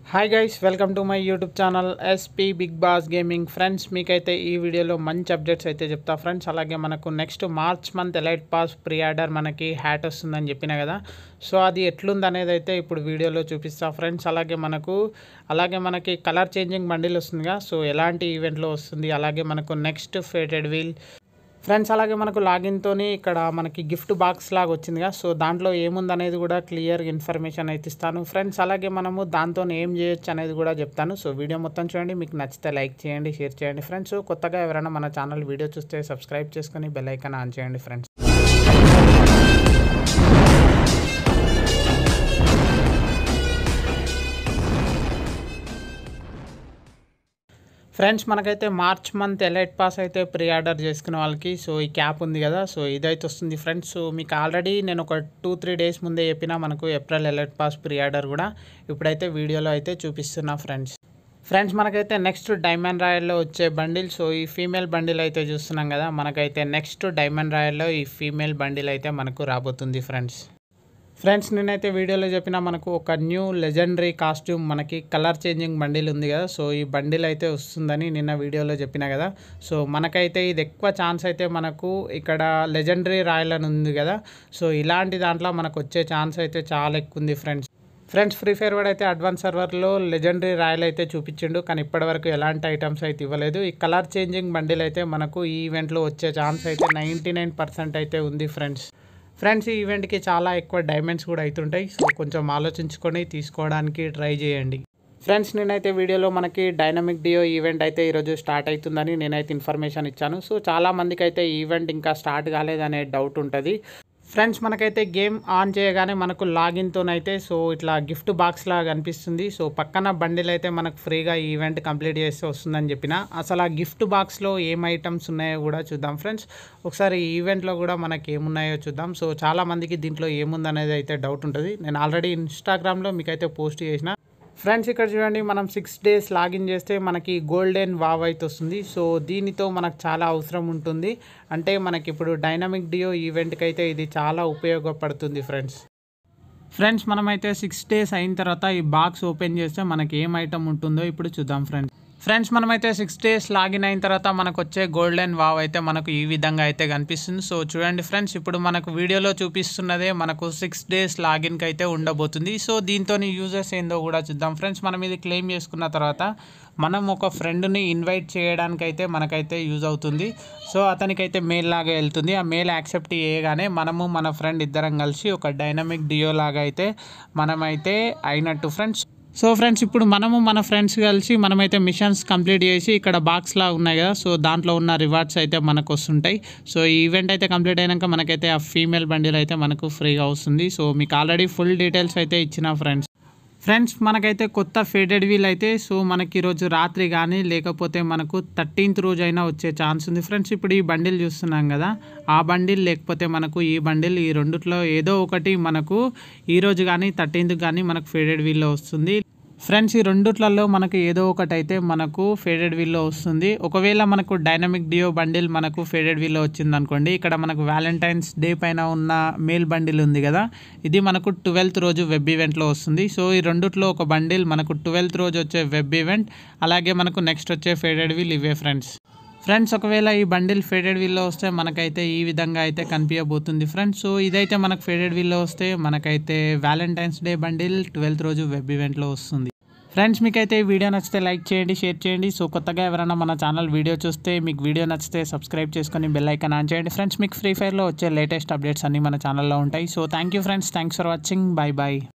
hi guys welcome to my YouTube channel SP big boss gaming friends మీకైతే ఈ వీడియోలో మంచి అప్డేట్స్ అయితే చెప్తా ఫ్రెండ్స్ అలాగే మనకు next March month elite pass pre order మనకి హ్యాట్ వస్తుందని చెప్పిన కదా సో అది ఎట్లుంది అనేది అయితే ఇప్పుడు వీడియోలో చూపిస్తా ఫ్రెండ్స్ అలాగే మనకు అలాగే మనకి కలర్ చేంజింగ్ బండిల్ వస్తుందిగా సో ఎలాంటి ఈవెంట్లో వస్తుంది అలాగే మనకు నెక్స్ట్ ఫేటెడ్ వీల్ ఫ్రెండ్స్ అలాగే మనకు లాగిన్తోని ఇక్కడ మనకి గిఫ్ట్ బాక్స్ లాగా వచ్చిందిగా సో దాంట్లో ఏముంది అనేది కూడా క్లియర్ ఇన్ఫర్మేషన్ అయితే ఇస్తాను ఫ్రెండ్స్ అలాగే మనము దాంతో ఏం చేయొచ్చు అనేది కూడా చెప్తాను సో వీడియో మొత్తం చూడండి మీకు నచ్చితే లైక్ చేయండి షేర్ చేయండి ఫ్రెండ్స్ కొత్తగా ఎవరైనా మన ఛానల్ వీడియో చూస్తే సబ్స్క్రైబ్ చేసుకొని బెల్ ఐకాన్ ఆన్ చేయండి ఫ్రెండ్స్ ఫ్రెండ్స్ మనకైతే మార్చ్ మంత్ ఎలైట్ పాస్ అయితే ప్రీ ఆర్డర్ చేసుకున్న వాళ్ళకి సో ఈ క్యాప్ ఉంది కదా సో ఇదైతే వస్తుంది ఫ్రెండ్స్ సో మీకు ఆల్రెడీ నేను ఒక టూ త్రీ డేస్ ముందే చెప్పిన మనకు April elite pass pre order కూడా ఇప్పుడైతే వీడియోలో అయితే చూపిస్తున్నా ఫ్రెండ్స్ ఫ్రెండ్స్ మనకైతే నెక్స్ట్ డైమండ్ రాయల్లో వచ్చే బండిల్ సో ఈ ఫీమేల్ బండిల్ అయితే చూస్తున్నాం కదా మనకైతే నెక్స్ట్ డైమండ్ రాయల్లో ఈ ఫీమేల్ బండిల్ అయితే మనకు రాబోతుంది ఫ్రెండ్స్ ఫ్రెండ్స్ నేనైతే వీడియోలో చెప్పిన మనకు ఒక న్యూ లెజెండరీ కాస్ట్యూమ్ మనకి కలర్ చేంజింగ్ బండిల్ ఉంది కదా సో ఈ బండిల్ అయితే వస్తుందని నిన్న వీడియోలో చెప్పిన కదా సో మనకైతే ఇది ఎక్కువ ఛాన్స్ అయితే మనకు ఇక్కడ లెజెండరీ రాయల్ అని ఉంది కదా సో ఇలాంటి దాంట్లో మనకు వచ్చే ఛాన్స్ అయితే చాలా ఎక్కువ ఉంది ఫ్రెండ్స్ ఫ్రెండ్స్ ఫ్రీ ఫైర్ వాడు అయితే అడ్వాన్స్ సర్వర్లో లెజెండరీ రాయల్ అయితే చూపించిండు కానీ ఇప్పటివరకు ఎలాంటి ఐటమ్స్ అయితే ఇవ్వలేదు ఈ కలర్ చేంజింగ్ బండిల్ అయితే మనకు ఈ ఈవెంట్లో వచ్చే ఛాన్స్ అయితే నైంటీ నైన్ పర్సెంట్ అయితే ఉంది ఫ్రెండ్స్ ఫ్రెండ్స్ ఈ ఈవెంట్కి చాలా ఎక్కువ డైమండ్స్ కూడా అవుతుంటాయి సో కొంచెం ఆలోచించుకొని తీసుకోవడానికి ట్రై చేయండి ఫ్రెండ్స్ నేనైతే వీడియోలో మనకి డైనమిక్ డియో ఈవెంట్ అయితే ఈరోజు స్టార్ట్ అవుతుందని నేనైతే ఇన్ఫర్మేషన్ ఇచ్చాను సో చాలా మందికి అయితే ఈవెంట్ ఇంకా స్టార్ట్ కాలేదనే డౌట్ ఉంటుంది ఫ్రెండ్స్ మనకైతే గేమ్ ఆన్ చేయగానే మనకు లాగిన్తోనైతే సో ఇట్లా గిఫ్ట్ బాక్స్ లాగా కనిపిస్తుంది సో పక్కన బండిల్ అయితే మనకు ఫ్రీగా ఈ ఈవెంట్ కంప్లీట్ చేస్తే వస్తుందని చెప్పిన అసలు ఆ గిఫ్ట్ బాక్స్లో ఏం ఐటమ్స్ ఉన్నాయో కూడా చూద్దాం ఫ్రెండ్స్ ఒకసారి ఈ ఈవెంట్లో కూడా మనకి ఏమున్నాయో చూద్దాం సో చాలా మందికి దీంట్లో ఏముందనేది అయితే డౌట్ ఉంటుంది నేను ఆల్రెడీ ఇన్స్టాగ్రామ్లో మీకైతే పోస్ట్ చేసిన ఫ్రెండ్స్ ఇక్కడ చూడండి మనం సిక్స్ డేస్ లాగిన్ చేస్తే మనకి గోల్డెన్ వావ్ అయితే వస్తుంది సో దీనితో మనకు చాలా అవసరం ఉంటుంది అంటే మనకి ఇప్పుడు డైనమిక్ డియో ఈవెంట్కి అయితే ఇది చాలా ఉపయోగపడుతుంది ఫ్రెండ్స్ ఫ్రెండ్స్ మనమైతే సిక్స్ డేస్ అయిన తర్వాత ఈ బాక్స్ ఓపెన్ చేస్తే మనకి ఏం ఐటమ్ ఉంటుందో ఇప్పుడు చూద్దాం ఫ్రెండ్స్ ఫ్రెండ్స్ మనమైతే సిక్స్ డేస్ లాగిన్ అయిన తర్వాత మనకు వచ్చే గోల్డెన్ వావ్ అయితే మనకు ఈ విధంగా అయితే కనిపిస్తుంది సో చూడండి ఫ్రెండ్స్ ఇప్పుడు మనకు వీడియోలో చూపిస్తున్నదే మనకు సిక్స్ డేస్ లాగిన్కి అయితే ఉండబోతుంది సో దీంతో యూజర్స్ ఏందో కూడా చూద్దాం ఫ్రెండ్స్ మనం ఇది క్లెయిమ్ చేసుకున్న తర్వాత మనం ఒక ఫ్రెండ్ని ఇన్వైట్ చేయడానికి అయితే మనకైతే యూజ్ అవుతుంది సో అతనికైతే మెయిల్ లాగా వెళ్తుంది ఆ మెయిల్ యాక్సెప్ట్ చేయగానే మనము మన ఫ్రెండ్ ఇద్దరం కలిసి ఒక డైనమిక్ డియో లాగా అయితే మనమైతే అయినట్టు ఫ్రెండ్స్ సో ఫ్రెండ్స్ ఇప్పుడు మనము మన ఫ్రెండ్స్ కలిసి మనమైతే మిషన్స్ కంప్లీట్ చేసి ఇక్కడ బాక్స్ లా ఉన్నాయి కదా సో దాంట్లో ఉన్న రివార్డ్స్ అయితే మనకు వస్తుంటాయి సో ఈ ఈవెంట్ అయితే కంప్లీట్ అయినాక మనకైతే ఆ ఫీమేల్ బండిల్ అయితే మనకు ఫ్రీగా వస్తుంది సో మీకు ఆల్రెడీ ఫుల్ డీటెయిల్స్ అయితే ఇచ్చిన ఫ్రెండ్స్ ఫ్రెండ్స్ మనకైతే కొత్త ఫేడెడ్ వీల్ అయితే సో మనకి ఈరోజు రాత్రి కానీ లేకపోతే మనకు థర్టీన్త్ రోజు అయినా వచ్చే ఛాన్స్ ఉంది ఫ్రెండ్స్ ఇప్పుడు ఈ బండిల్ చూస్తున్నాం కదా ఆ బండిల్ లేకపోతే మనకు ఈ బండిల్ ఈ రెండిట్లో ఏదో ఒకటి మనకు ఈ రోజు కానీ థర్టీన్త్ కానీ మనకు ఫేడెడ్ వీల్లో వస్తుంది ఫ్రెండ్స్ ఈ రెండిట్లలో మనకు ఏదో ఒకటి అయితే మనకు ఫేడెడ్ వీల్లో వస్తుంది ఒకవేళ మనకు డైనమిక్ డియో బండిల్ మనకు ఫేడెడ్ వీల్లో వచ్చింది అనుకోండి ఇక్కడ మనకు వ్యాలంటైన్స్ డే పైన ఉన్న మేల్ బండిల్ ఉంది కదా ఇది మనకు ట్వెల్త్ రోజు వెబ్ ఈవెంట్లో వస్తుంది సో ఈ రెండిట్లో ఒక బండిల్ మనకు ట్వెల్త్ రోజు వచ్చే వెబ్ ఈవెంట్ అలాగే మనకు నెక్స్ట్ వచ్చే ఫేడెడ్ వీల్ ఇవే ఫ్రెండ్స్ ఫ్రెండ్స్ ఒకవేళ ఈ బండిల్ ఫేడెడ్ వీల్లో వస్తే మనకైతే ఈ విధంగా అయితే కనిపించబోతుంది ఫ్రెండ్స్ సో ఇదైతే మనకు ఫేడెడ్ వీల్లో వస్తే మనకైతే వ్యాలంటైన్స్ డే బండిల్ ట్వెల్త్ రోజు వెబ్ ఈవెంట్లో వస్తుంది ఫ్రెండ్స్ మీకైతే ఈ వీడియో నచ్చితే లైక్ చేయండి షేర్ చేయండి సో కొత్తగా ఎవరైనా మన ఛానల్ వీడియో చూస్తే మీకు వీడియో నచ్చితే సబ్స్క్రైబ్ చేసుకొని బెల్ ఐకాన్ ఆన్ చేయండి ఫ్రెండ్స్ మీకు ఫ్రీ ఫైర్లో వచ్చే లేటెస్ట్ అప్డేట్స్ అన్నీ మన ఛానల్లో ఉంటాయి so thank you friends thanks for watching bye bye